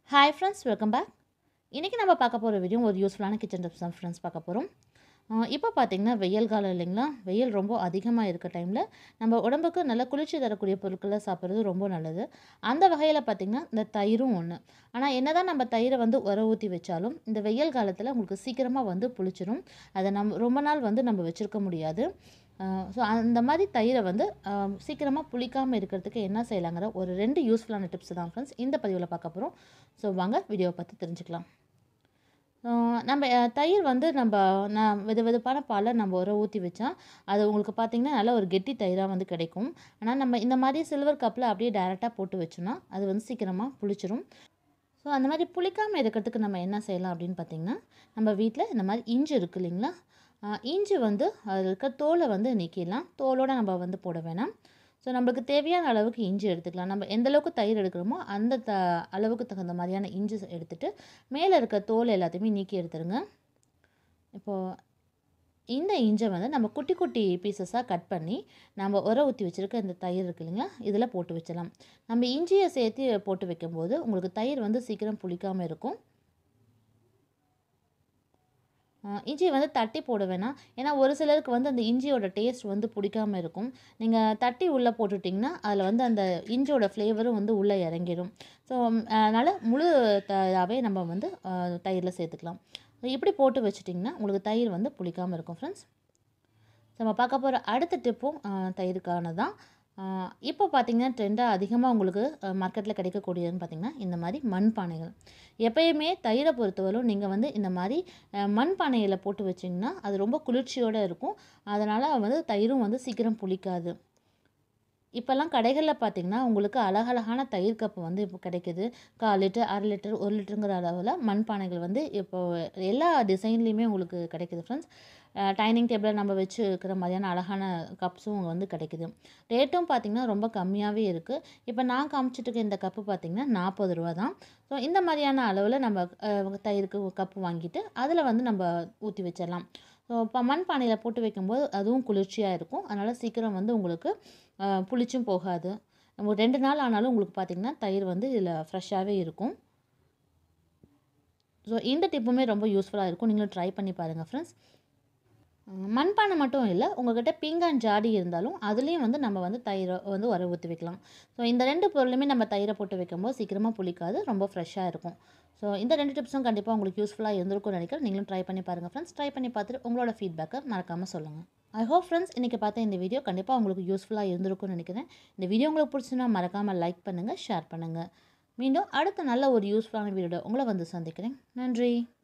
hi friends welcome back இன்றைக்கி நம்ம பார்க்க போகிற வீடியோ ஒரு யூஸ்ஃபுல்லான கிச்சன் டிப்ஸ் தான் ஃப்ரெண்ட்ஸ் பார்க்க போகிறோம் இப்போ பார்த்தீங்கன்னா வெயில் காலம் இல்லைங்களா வெயில் ரொம்ப அதிகமாக இருக்க டைமில் நம்ம உடம்புக்கு நல்ல குளிர்ச்சி தரக்கூடிய பொருட்களை சாப்பிட்றது ரொம்ப நல்லது அந்த வகையில் பார்த்திங்கன்னா இந்த தயிரும் ஒன்று ஆனால் என்ன தான் நம்ம தயிரை வந்து உர ஊற்றி வச்சாலும் இந்த வெயில் காலத்தில் உங்களுக்கு சீக்கிரமாக வந்து புளிச்சிரும் அதை நம்ம ரொம்ப நாள் வந்து நம்ம வச்சுருக்க முடியாது ஸோ அந்த மாதிரி தயிரை வந்து சீக்கிரமாக புளிக்காமல் இருக்கிறதுக்கு என்ன செய்யலாங்கிற ஒரு ரெண்டு யூஸ்ஃபுல்லான டிப்ஸ் தான் ஃப்ரெண்ட்ஸ் இந்த பதிவில் பார்க்க போகிறோம் ஸோ வாங்க வீடியோவை பார்த்து தெரிஞ்சுக்கலாம் நம்ம தயிர் வந்து நம்ம நான் வெது வெதுப்பான பாலை நம்ம உர ஊற்றி வச்சா அது உங்களுக்கு பார்த்திங்கன்னா நல்ல ஒரு கெட்டி தயிராக வந்து கிடைக்கும் ஆனால் நம்ம இந்த மாதிரி சில்வர் கப்பில் அப்படியே டேரெக்டாக போட்டு வச்சோன்னா அது வந்து சீக்கிரமாக புளிச்சிரும் ஸோ அந்த மாதிரி புளிக்காமல் இருக்கிறதுக்கு நம்ம என்ன செய்யலாம் அப்படின்னு பார்த்திங்கன்னா நம்ம வீட்டில் இந்த மாதிரி இஞ்சி இருக்குது இல்லைங்களா இஞ்சி வந்து அதில் இருக்க தோலை வந்து நீக்கிடலாம் தோலோடு நம்ம வந்து போட வேணாம் ஸோ நம்மளுக்கு தேவையான அளவுக்கு இஞ்சி எடுத்துக்கலாம் நம்ம எந்த அளவுக்கு தயிர் எடுக்கிறோமோ அந்த த அளவுக்கு தகுந்த மாதிரியான இஞ்சி எடுத்துகிட்டு மேலே இருக்க தோல் எல்லாத்தையுமே நீக்கி எடுத்துருங்க இப்போது இந்த இஞ்சை வந்து நம்ம குட்டி குட்டி பீசஸாக கட் பண்ணி நம்ம உர ஊற்றி வச்சுருக்க இந்த தயிர் இருக்கு இல்லைங்களா இதில் போட்டு வச்சிடலாம் நம்ம இஞ்சியை சேர்த்து போட்டு வைக்கும்போது உங்களுக்கு தயிர் வந்து சீக்கிரம் புளிக்காமல் இருக்கும் இஞ்சி வந்து தட்டி போட வேணாம் ஏன்னா ஒரு சிலருக்கு வந்து அந்த இஞ்சியோட டேஸ்ட் வந்து பிடிக்காமல் இருக்கும் நீங்கள் தட்டி உள்ளே போட்டுட்டிங்கன்னா அதில் வந்து அந்த இஞ்சியோட ஃப்ளேவரும் வந்து உள்ளே இறங்கிடும் ஸோ அதனால் முழு இதாகவே நம்ம வந்து தயிரில் சேர்த்துக்கலாம் இப்படி போட்டு வச்சிட்டிங்கன்னா உங்களுக்கு தயிர் வந்து புளிக்காமல் இருக்கும் ஃப்ரெண்ட்ஸ் நம்ம பார்க்க போகிற அடுத்த டிப்பும் தயிருக்கானது தான் இப்போ பார்த்திங்கன்னா ட்ரெண்டாக அதிகமாக உங்களுக்கு மார்க்கெட்டில் கிடைக்கக்கூடியதுன்னு பார்த்திங்கன்னா இந்த மாதிரி மண் பானைகள் எப்பயுமே தயிரை பொறுத்தவரையும் நீங்கள் வந்து இந்த மாதிரி மண் பானையில் போட்டு வச்சிங்கன்னா அது ரொம்ப குளிர்ச்சியோடு இருக்கும் அதனால் வந்து தயிரும் வந்து சீக்கிரம் புளிக்காது இப்போல்லாம் கடைகளில் பார்த்திங்கன்னா உங்களுக்கு அழகழகான தயிர் கப்பு வந்து இப்போ கிடைக்கிது கால் லிட்டர் அரை லிட்டர் ஒரு லிட்டருங்கிற அளவில் மண்பானைகள் வந்து இப்போ எல்லா டிசைன்லேயுமே உங்களுக்கு கிடைக்கிது ஃப்ரெண்ட்ஸ் டைனிங் டேபிளில் நம்ம வச்சு இருக்கிற மாதிரியான அழகான கப்ஸும் வந்து கிடைக்குது ரேட்டும் பார்த்திங்கன்னா ரொம்ப கம்மியாகவே இருக்குது இப்போ நான் காமிச்சிட்டு இந்த கப்பு பார்த்திங்கன்னா நாற்பது ரூபா தான் ஸோ இந்த மாதிரியான அளவில் நம்ம தயிருக்கு கப்பு வாங்கிட்டு அதில் வந்து நம்ம ஊற்றி வச்சிடலாம் ஸோ இப்போ மண் பானையில் போட்டு வைக்கும்போது அதுவும் குளிர்ச்சியாக இருக்கும் அதனால் சீக்கிரம் வந்து உங்களுக்கு புளிச்சும் போகாது நம்ம ரெண்டு நாள் ஆனாலும் உங்களுக்கு பார்த்திங்கன்னா தயிர் வந்து இதில் ஃப்ரெஷ்ஷாகவே இருக்கும் ஸோ இந்த டிப்புமே ரொம்ப யூஸ்ஃபுல்லாக இருக்கும் நீங்களும் ட்ரை பண்ணி பாருங்கள் ஃப்ரெண்ட்ஸ் மண்பானை மட்டும் இல்லை உங்கள்கிட்ட பீங்கான் ஜாடி இருந்தாலும் அதுலேயும் வந்து நம்ம வந்து தயிரை வந்து உர ஊற்றி வைக்கலாம் ஸோ இந்த ரெண்டு பொருளுமே நம்ம தயிரை போட்டு வைக்கும்போது சீக்கிரமாக புளிக்காது ரொம்ப ஃப்ரெஷ்ஷாக இருக்கும் ஸோ இந்த ரெண்டு டிப்ஸும் கண்டிப்பாக உங்களுக்கு யூஸ்ஃபுல்லாக இருந்திருக்கும்னு நினைக்கிறேன் நீங்களும் ட்ரை பண்ணி பாருங்கள் ஃப்ரெண்ட்ஸ் ட்ரை பண்ணி பார்த்துட்டு உங்களோட ஃபீட்பேக்கை மறக்காமல் சொல்லுங்கள் ஐ ஹோப் ஃப்ரெண்ட்ஸ் இன்றைக்கி பார்த்த இந்த வீடியோ கண்டிப்பாக உங்களுக்கு யூஸ்ஃபுல்லாக இருந்திருக்கும்னு நினைக்கிறேன் இந்த வீடியோ உங்களுக்கு பிடிச்சுன்னா மறக்காமல் லைக் பண்ணுங்கள் ஷேர் பண்ணுங்கள் மீண்டும் அடுத்த நல்ல ஒரு யூஸ்ஃபுல்லான வீடியோ உங்களை வந்து சந்திக்கிறேன் நன்றி